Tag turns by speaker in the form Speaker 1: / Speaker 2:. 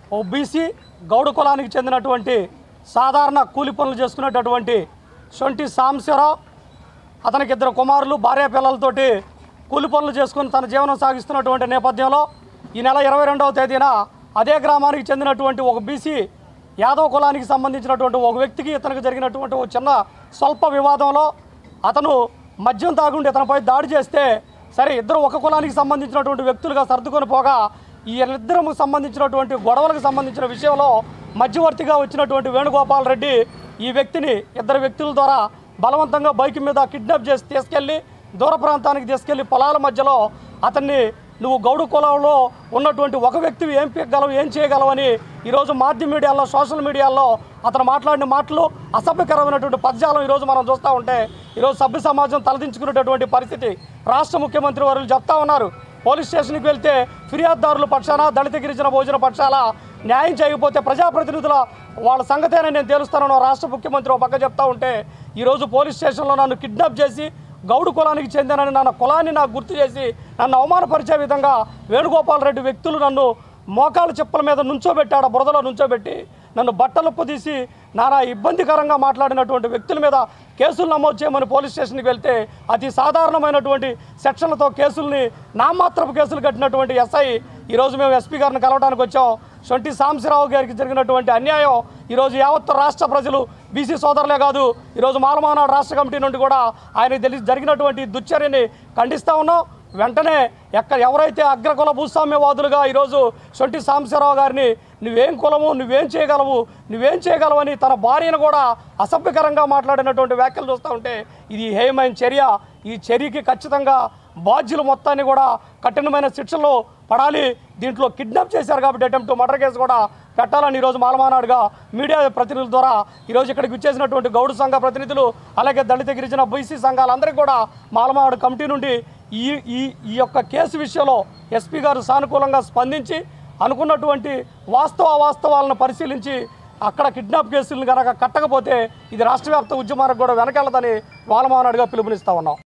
Speaker 1: ఓ BC Gowda కులానికి చెందినటువంటి సాధారణ కూలి పనులు చేసుకునేటటువంటి సొంటి సాంబశివరావు అతనికి ఇద్దరు కుమారులు భార్య పిల్లలతోటి కూలి పనులు చేసుకుని తన జీవనం సాగిస్తున్నటువంటి నేపథ్యంలో ఈ నెల ఇరవై రెండవ తేదీన అదే గ్రామానికి చెందినటువంటి ఒక బీసీ యాదవ్ కులానికి సంబంధించినటువంటి ఒక వ్యక్తికి ఇతనికి జరిగినటువంటి ఒక చిన్న స్వల్ప వివాదంలో అతను మద్యం తాగుండి ఇతనిపై దాడి చేస్తే సరే ఇద్దరు ఒక కులానికి సంబంధించినటువంటి వ్యక్తులుగా సర్దుకొని పోగా ఈ ఇద్దరు సంబంధించినటువంటి గొడవలకు సంబంధించిన విషయంలో మధ్యవర్తిగా వచ్చినటువంటి వేణుగోపాల్ రెడ్డి ఈ వ్యక్తిని ఇద్దరు వ్యక్తుల ద్వారా బలవంతంగా బైక్ మీద కిడ్నాప్ చేసి తీసుకెళ్ళి దూర ప్రాంతానికి తీసుకెళ్లి పొలాల మధ్యలో అతన్ని నువ్వు గౌడు కులంలో ఉన్నటువంటి ఒక వ్యక్తివి ఏం పీకగలవు ఏం చేయగలవని ఈరోజు మాధ్యమ మీడియాలో సోషల్ మీడియాలో అతను మాట్లాడిన మాటలు అసభ్యకరమైనటువంటి పదజాలం ఈరోజు మనం చూస్తూ ఉంటే ఈరోజు సభ్య సమాజం తలదించుకునేటటువంటి పరిస్థితి రాష్ట్ర ముఖ్యమంత్రి వారు చెప్తా ఉన్నారు పోలీస్ స్టేషన్కి వెళ్తే ఫిర్యాదుదారుల పక్షాన దళిత గిరిజన భోజన పక్షాల న్యాయం చేయకపోతే ప్రజాప్రతినిధుల వాళ్ళ సంగతేనే నేను తేలుస్తానని రాష్ట్ర ముఖ్యమంత్రి ఒక పక్క చెప్తా ఉంటే ఈరోజు పోలీస్ స్టేషన్లో నన్ను కిడ్నాప్ చేసి గౌడు కులానికి చెందినని నన్న కులాన్ని నాకు గుర్తు చేసి నన్ను అవమానపరిచే విధంగా వేణుగోపాల్ రెడ్డి వ్యక్తులు నన్ను మోకాలు చెప్పుల మీద నుంచోబెట్టాడు బురదలో నుంచోబెట్టి నన్ను బట్టలుప్పు తీసి నానా ఇబ్బందికరంగా మాట్లాడినటువంటి వ్యక్తుల మీద కేసులు నమోదు చేయమని పోలీస్ స్టేషన్కి వెళ్తే అతి సాధారణమైనటువంటి సెక్షన్లతో కేసుల్ని నామాత్రపు కేసులు కట్టినటువంటి ఎస్ఐ ఈరోజు మేము ఎస్పీ గారిని కలవడానికి వచ్చాం సొంటి సాంబశివరావు గారికి జరిగినటువంటి అన్యాయం ఈరోజు యావత్ రాష్ట్ర ప్రజలు బీసీ సోదరులే కాదు ఈరోజు మాలమానాడు రాష్ట్ర కమిటీ నుండి కూడా ఆయన తెలిసి జరిగినటువంటి దుశ్చర్యని ఖండిస్తూ ఉన్నాం వెంటనే ఎక్కడ ఎవరైతే అగ్రకుల భూస్వామ్యవాదులుగా ఈరోజు సొంటి సాంబశివరావు గారిని నువ్వేం కులము నువ్వేం చేయగలవు నువ్వేం చేయగలవని తన భార్యను కూడా అసభ్యకరంగా మాట్లాడినటువంటి వ్యాఖ్యలు చూస్తూ ఉంటే ఇది హేయమైన చర్య ఈ చర్యకి ఖచ్చితంగా బాధ్యులు మొత్తాన్ని కూడా కఠినమైన శిక్షలు పడాలి దీంట్లో కిడ్నాప్ చేశారు కాబట్టి అటెంప్ట్ మర్డర్ కేసు కూడా పెట్టాలని ఈరోజు మాలమానాడుగా మీడియా ప్రతినిధుల ద్వారా ఈరోజు ఇక్కడికి వచ్చేసినటువంటి గౌడు సంఘ ప్రతినిధులు అలాగే దళిత గిరిజన బీసీ సంఘాలందరికీ కూడా మాలమానాడు కమిటీ నుండి ఈ ఈ ఈ యొక్క కేసు విషయంలో ఎస్పీ గారు సానుకూలంగా స్పందించి అనుకున్నటువంటి వాస్తవ వాస్తవాలను పరిశీలించి అక్కడ కిడ్నాప్ కేసులను కనుక కట్టకపోతే ఇది రాష్ట్ర వ్యాప్త ఉద్యమానికి కూడా వెనకెళ్ళదని మాలమానాడుగా పిలుపునిస్తా ఉన్నాం